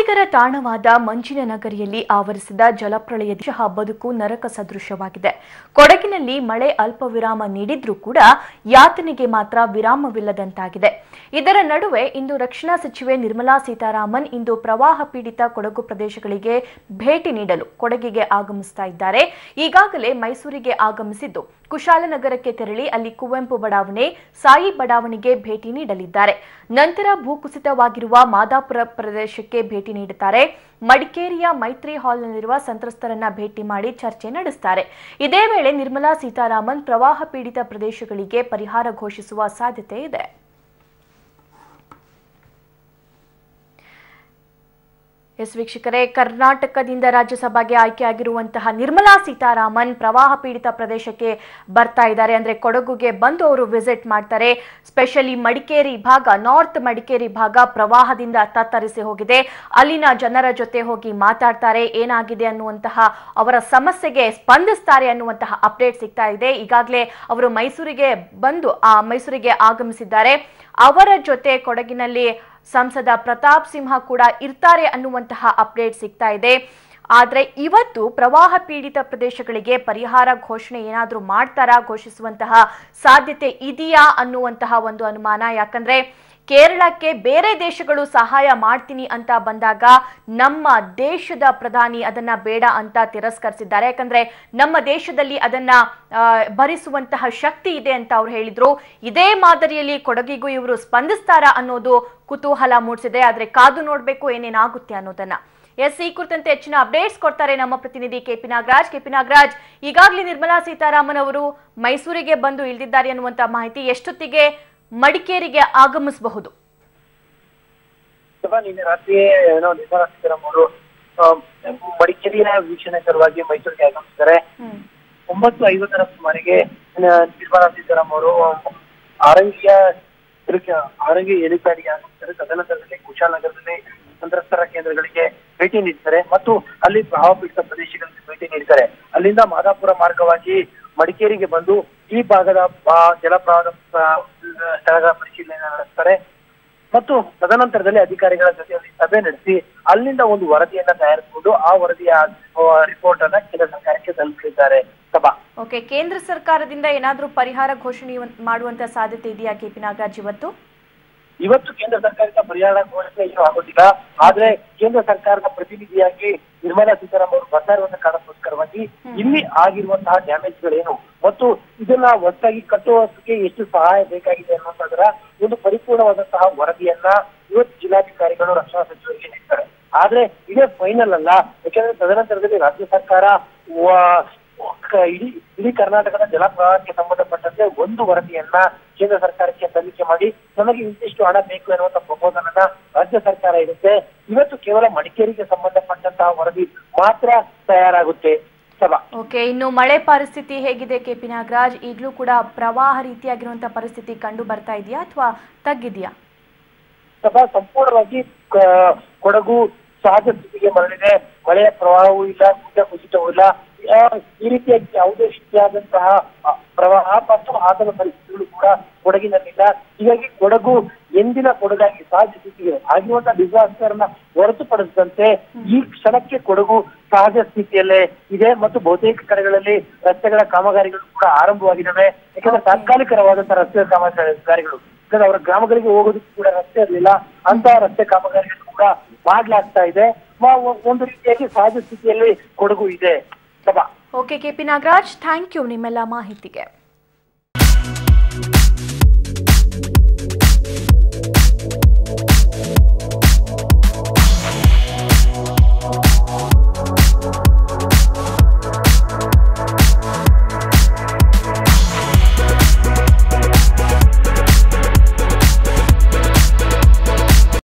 ಪ್ರವಾಸಿಗರ ತಾಣವಾದ ಮಂಜಿನ ನಗರಿಯಲ್ಲಿ ಆವರಿಸಿದ ಜಲಪ್ರಳಯದ ಶಹ ಬದುಕು ನರಕ ಸದೃಶವಾಗಿದೆ ಕೊಡಗಿನಲ್ಲಿ ಮಳೆ ಅಲ್ಪ ವಿರಾಮ ನೀಡಿದ್ರೂ ಕೂಡ ಯಾತನೆಗೆ ಮಾತ್ರ ವಿರಾಮವಿಲ್ಲದಂತಾಗಿದೆ ಇದರ ನಡುವೆ ಇಂದು ರಕ್ಷಣಾ ಸಚಿವೆ ನಿರ್ಮಲಾ ಸೀತಾರಾಮನ್ ಇಂದು ಪ್ರವಾಹ ಪೀಡಿತ ಕೊಡಗು ಪ್ರದೇಶಗಳಿಗೆ ಭೇಟಿ ನೀಡಲು ಕೊಡಗಿಗೆ ಆಗಮಿಸ್ತಾ ಇದ್ದಾರೆ ಈಗಾಗಲೇ ಮೈಸೂರಿಗೆ ಆಗಮಿಸಿದ್ದು ಕುಶಾಲನಗರಕ್ಕೆ ತೆರಳಿ ಅಲ್ಲಿ ಕುವೆಂಪು ಬಡಾವಣೆ ಸಾಯಿ ಬಡಾವಣೆಗೆ ಭೇಟಿ ನೀಡಲಿದ್ದಾರೆ ನಂತರ ಭೂಕುಸಿತವಾಗಿರುವ ಮಾದಾಪುರ ಪ್ರದೇಶಕ್ಕೆ ಭೇಟಿ ನೀಡುತ್ತಾರೆ ಮಡಿಕೇರಿಯ ಮೈತ್ರಿ ಹಾಲ್ನಲ್ಲಿರುವ ಸಂತ್ರಸ್ತರನ್ನ ಭೇಟಿ ಮಾಡಿ ಚರ್ಚೆ ನಡೆಸುತ್ತಾರೆ ಇದೇ ವೇಳೆ ನಿರ್ಮಲಾ ಸೀತಾರಾಮನ್ ಪ್ರವಾಹ ಪೀಡಿತ ಪ್ರದೇಶಗಳಿಗೆ ಪರಿಹಾರ ಘೋಷಿಸುವ ಸಾಧ್ಯತೆ ಇದೆ ಎಸ್ ವೀಕ್ಷಕರೇ ಕರ್ನಾಟಕದಿಂದ ರಾಜ್ಯಸಭೆಗೆ ಆಯ್ಕೆಯಾಗಿರುವಂತಹ ನಿರ್ಮಲಾ ಸೀತಾರಾಮನ್ ಪ್ರವಾಹ ಪೀಡಿತ ಪ್ರದೇಶಕ್ಕೆ ಬರ್ತಾ ಇದ್ದಾರೆ ಅಂದ್ರೆ ಕೊಡಗುಗೆ ಬಂದು ಅವರು ವಿಸಿಟ್ ಮಾಡ್ತಾರೆ ಸ್ಪೆಷಲಿ ಮಡಿಕೇರಿ ಭಾಗ ನಾರ್ತ್ ಮಡಿಕೇರಿ ಭಾಗ ಪ್ರವಾಹದಿಂದ ತತ್ತರಿಸಿ ಹೋಗಿದೆ ಅಲ್ಲಿನ ಜನರ ಜೊತೆ ಹೋಗಿ ಮಾತಾಡ್ತಾರೆ ಏನಾಗಿದೆ ಅನ್ನುವಂತಹ ಅವರ ಸಮಸ್ಯೆಗೆ ಸ್ಪಂದಿಸ್ತಾರೆ ಅನ್ನುವಂತಹ ಅಪ್ಡೇಟ್ ಸಿಗ್ತಾ ಇದೆ ಈಗಾಗಲೇ ಅವರು ಮೈಸೂರಿಗೆ ಬಂದು ಆ ಮೈಸೂರಿಗೆ ಆಗಮಿಸಿದ್ದಾರೆ ಅವರ ಜೊತೆ ಕೊಡಗಿನಲ್ಲಿ ಸಂಸದ ಪ್ರತಾಪ್ ಸಿಂಹ ಕೂಡ ಇರ್ತಾರೆ ಅನ್ನುವಂತಹ ಅಪ್ಡೇಟ್ ಸಿಗ್ತಾ ಇದೆ ಆದ್ರೆ ಇವತ್ತು ಪ್ರವಾಹ ಪೀಡಿತ ಪ್ರದೇಶಗಳಿಗೆ ಪರಿಹಾರ ಘೋಷಣೆ ಏನಾದರೂ ಮಾಡ್ತಾರಾ ಘೋಷಿಸುವಂತಹ ಸಾಧ್ಯತೆ ಇದೆಯಾ ಅನ್ನುವಂತಹ ಒಂದು ಅನುಮಾನ ಯಾಕಂದ್ರೆ ಕೇರಳಕ್ಕೆ ಬೇರೆ ದೇಶಗಳು ಸಹಾಯ ಮಾಡ್ತೀನಿ ಅಂತ ಬಂದಾಗ ನಮ್ಮ ದೇಶದ ಪ್ರಧಾನಿ ಅದನ್ನ ಬೇಡ ಅಂತ ತಿರಸ್ಕರಿಸಿದ್ದಾರೆ ಯಾಕಂದ್ರೆ ನಮ್ಮ ದೇಶದಲ್ಲಿ ಅದನ್ನ ಆ, ಭರಿಸುವಂತಹ ಶಕ್ತಿ ಇದೆ ಅಂತ ಅವ್ರು ಹೇಳಿದ್ರು ಇದೇ ಮಾದರಿಯಲ್ಲಿ ಕೊಡಗಿಗೂ ಇವರು ಸ್ಪಂದಿಸ್ತಾರಾ ಅನ್ನೋದು ಕುತೂಹಲ ಮೂಡಿಸಿದೆ ಆದ್ರೆ ಕಾದು ನೋಡ್ಬೇಕು ಏನೇನಾಗುತ್ತೆ ಅನ್ನೋದನ್ನ ಎಸ್ ಈ ಕುರಿತಂತೆ ಹೆಚ್ಚಿನ ಅಪ್ಡೇಟ್ಸ್ ಕೊಡ್ತಾರೆ ನಮ್ಮ ಪ್ರತಿನಿಧಿ ಕೆಪಿ ನಾಗರಾಜ್ ಕೆಪಿ ನಾಗರಾಜ್ ಈಗಾಗಲೇ ನಿರ್ಮಲಾ ಸೀತಾರಾಮನ್ ಅವರು ಮೈಸೂರಿಗೆ ಬಂದು ಇಳಿದಿದ್ದಾರೆ ಅನ್ನುವಂತ ಮಾಹಿತಿ ಎಷ್ಟೊತ್ತಿಗೆ ಮಡಿಕೇರಿಗೆ ಆಗಮಿಸಬಹುದು ಅಥವಾ ನಿನ್ನೆ ರಾತ್ರಿ ಏನೋ ನಿರ್ಮಲಾ ಸೀತಾರಾಮನ್ ಅವರು ಆ, ಮಡಿಕೇರಿಯ ವೀಕ್ಷಣೆ ಸಲುವಾಗಿ ಮೈಸೂರಿಗೆ ಆಗಮಿಸಿದ್ದಾರೆ ಒಂಬತ್ತು ಐವತ್ತರ ಸುಮಾರಿಗೆ ಆ, ನಿರ್ಮಲಾ ಸೀತಾರಾಮನ್ ಅವರು ಆರಂಗಿಯ ತಿರುಗಿ- ಆರಂಗಿ ಹೆಲಿಪ್ಯಾಡ್ಗೆ ಆಗಮಿಸಿದ್ದಾರೆ ತದನಂತರದಲ್ಲಿ ಕುಶಾಲನಗರದಲ್ಲಿ ಸಂತ್ರಸ್ತರ ಕೇಂದ್ರಗಳಿಗೆ ಭೇಟಿ ನೀಡಿದ್ದಾರೆ ಮತ್ತು ಅಲ್ಲಿ ಪ್ರವಾಹ ಪೀಡಿತ ಪ್ರದೇಶಗಳಿಗೆ ಭೇಟಿ ನೀಡಿದ್ದಾರೆ ಅಲ್ಲಿಂದ ಮಾದಾಪುರ ಮಾರ್ಗವಾಗಿ ಮಡಿಕೇರಿಗೆ ಬಂದು ಈ ಭಾಗದ ಆ, ಜಲಪ್ರವಾಹದ ಆ, ಸ್ಥಳಗಳ ಪರಿಶೀಲನೆ ನಡೆಸ್ತಾರೆ ಮತ್ತು ತದನಂತರದಲ್ಲಿ ಅಧಿಕಾರಿಗಳ ಜೊತೆಯಲ್ಲಿ ಸಭೆ ನಡೆಸಿ ಅಲ್ಲಿಂದ ಒಂದು ವರದಿಯನ್ನ ತಯಾರಿಸಿಕೊಂಡು ಆ ವರದಿಯ ರಿಪೋರ್ಟ್ ಅನ್ನ ಕೇಂದ್ರ ಸರ್ಕಾರಕ್ಕೆ ತಲುಪಿಸಿದ್ದಾರೆ ಸಭಾ ಓಕೆ ಕೇಂದ್ರ ಸರ್ಕಾರದಿಂದ ಏನಾದರೂ ಪರಿಹಾರ ಘೋಷಣೆ ಮಾಡುವಂತ ಸಾಧ್ಯತೆ ಇದೆಯಾ ಕೆಪಿ ನಾಗರಾಜ್ ಇವತ್ತು ಇವತ್ತು ಕೇಂದ್ರ ಸರ್ಕಾರದ ಪರಿಹಾರ ಘೋಷಣೆ ಏನು ಆಗೋದಿಲ್ಲ ಆದ್ರೆ ಕೇಂದ್ರ ಸರ್ಕಾರದ ಪ್ರತಿನಿಧಿಯಾಗಿ ನಿರ್ಮಲಾ ಸೀತಾರಾಮನ್ ಅವರು ಬರ್ತಾ ಇರುವಂತಹ ಕಾರಣಕ್ಕೋಸ್ಕರವಾಗಿ ಇಲ್ಲಿ ಆಗಿರುವಂತಹ ಡ್ಯಾಮೇಜ್ಗಳೇನು ಮತ್ತು ಇದನ್ನ ಒಟ್ಟಾಗಿ ಕಟ್ಟುವಕ್ಕೆ ಎಷ್ಟು ಸಹಾಯ ಬೇಕಾಗಿದೆ ಅನ್ನುವಂಥದ್ರ ಒಂದು ಪರಿಪೂರ್ಣವಾದಂತಹ ವರದಿಯನ್ನ ಇವತ್ತು ಜಿಲ್ಲಾಧಿಕಾರಿಗಳು ರಕ್ಷಣಾ ಸಚಿವರಿಗೆ ನೀಡ್ತಾರೆ ಆದ್ರೆ ಇದೇ ಫೈನಲ್ ಅಲ್ಲ ಯಾಕಂದ್ರೆ ತದನಂತರದಲ್ಲಿ ರಾಜ್ಯ ಸರ್ಕಾರ ವ- ಕ- ಇಡೀ ಇಡೀ ಕರ್ನಾಟಕದ ಜಲಪ್ರವಾಹಕ್ಕೆ ಸಂಬಂಧಪಟ್ಟಂತೆ ಒಂದು ವರದಿಯನ್ನ ಕೇಂದ್ರ ಸರ್ಕಾರಕ್ಕೆ ಸಲ್ಲಿಕೆ ಮಾಡಿ ನಮಗೆ ಇಂತಿಷ್ಟು ಹಣ ಬೇಕು ಎನ್ನುವಂತ ಪ್ರಪೋಸಲ್ ಅನ್ನ ರಾಜ್ಯ ಸರ್ಕಾರ ಇರುತ್ತೆ ಇವತ್ತು ಕೇವಲ ಮಡಿಕೇರಿಗೆ ಸಂಬಂಧಪಟ್ಟಂತಹ ವರದಿ ಮಾತ್ರ ತಯಾರಾಗುತ್ತೆ ಸಭಾ ಓಕೆ ಇನ್ನು ಮಳೆ ಪರಿಸ್ಥಿತಿ ಹೇಗಿದೆ ಕೆಪಿ ನಾಗರಾಜ್ ಈಗಲೂ ಕೂಡ ಪ್ರವಾಹ ರೀತಿಯಾಗಿರುವಂತಹ ಪರಿಸ್ಥಿತಿ ಕಂಡು ಬರ್ತಾ ಇದೆಯಾ ಅಥವಾ ತಗ್ಗಿದೆಯಾ ಸಭಾ ಸಂಪೂರ್ಣವಾಗಿ ಕ- ಕೊಡಗು ಸಹಜ ಸ್ಥಿತಿಗೆ ಮರಳಿದೆ ಮಳೆಯ ಪ್ರವಾಹವೂ ಇಲ್ಲ ಗುಡ್ಡ ಕುಸಿತವೂ ಇಲ್ಲ ಆ, ಈ ರೀತಿಯಾಗಿ ಯಾವುದೇ ರೀತಿಯಾದಂತಹ ಆ, ಪ್ರವಾಹ ಮತ್ತು ಆತನ ಪರಿಸ್ಥಿತಿಗಳು ಕೂಡ ಕೊಡಗಿನಲ್ಲಿಲ್ಲ ಹೀಗಾಗಿ ಕೊಡಗು ಎಂದಿನ ಕೊಡಗಾಗಿ ಸಹಜ ಸ್ಥಿತಿಗೆ ಆಗಿರುವಂತಹ ಡಿಸಾಸ್ಟರ್ ನ ಹೊರತುಪಡಿಸಿದಂತೆ ಈ ಕ್ಷಣಕ್ಕೆ ಕೊಡಗು ಸಹಜ ಸ್ಥಿತಿಯಲ್ಲೇ ಇದೆ ಮತ್ತು ಬಹುತೇಕ ಕಡೆಗಳಲ್ಲಿ ರಸ್ತೆಗಳ ಕಾಮಗಾರಿಗಳು ಕೂಡ ಆರಂಭವಾಗಿದ್ದಾವೆ ಯಾಕಂದ್ರೆ ತಾತ್ಕಾಲಿಕರವಾದಂತಹ ರಸ್ತೆ ಕಾಮಗಾರಿಗಳು ಯಾಕಂದ್ರೆ ಅವರ ಗ್ರಾಮಗಳಿಗೆ ಹೋಗೋದಕ್ಕೂ ಕೂಡ ರಸ್ತೆ ಇರಲಿಲ್ಲ ಅಂತಹ ರಸ್ತೆ ಕಾಮಗಾರಿಗಳು ಕೂಡ ಮಾಡ್ಲಾಗ್ತಾ ಇದೆ ಮ- ಒಂದು ರೀತಿಯಾಗಿ ಸಹಜ ಸ್ಥಿತಿಯಲ್ಲಿ ಕೊಡಗು ಇದೆ ಸಭಾ okay KP Nagaraj thank you ನಿಮ್ಮೆಲ್ಲ ಮಾಹಿತಿಗೆ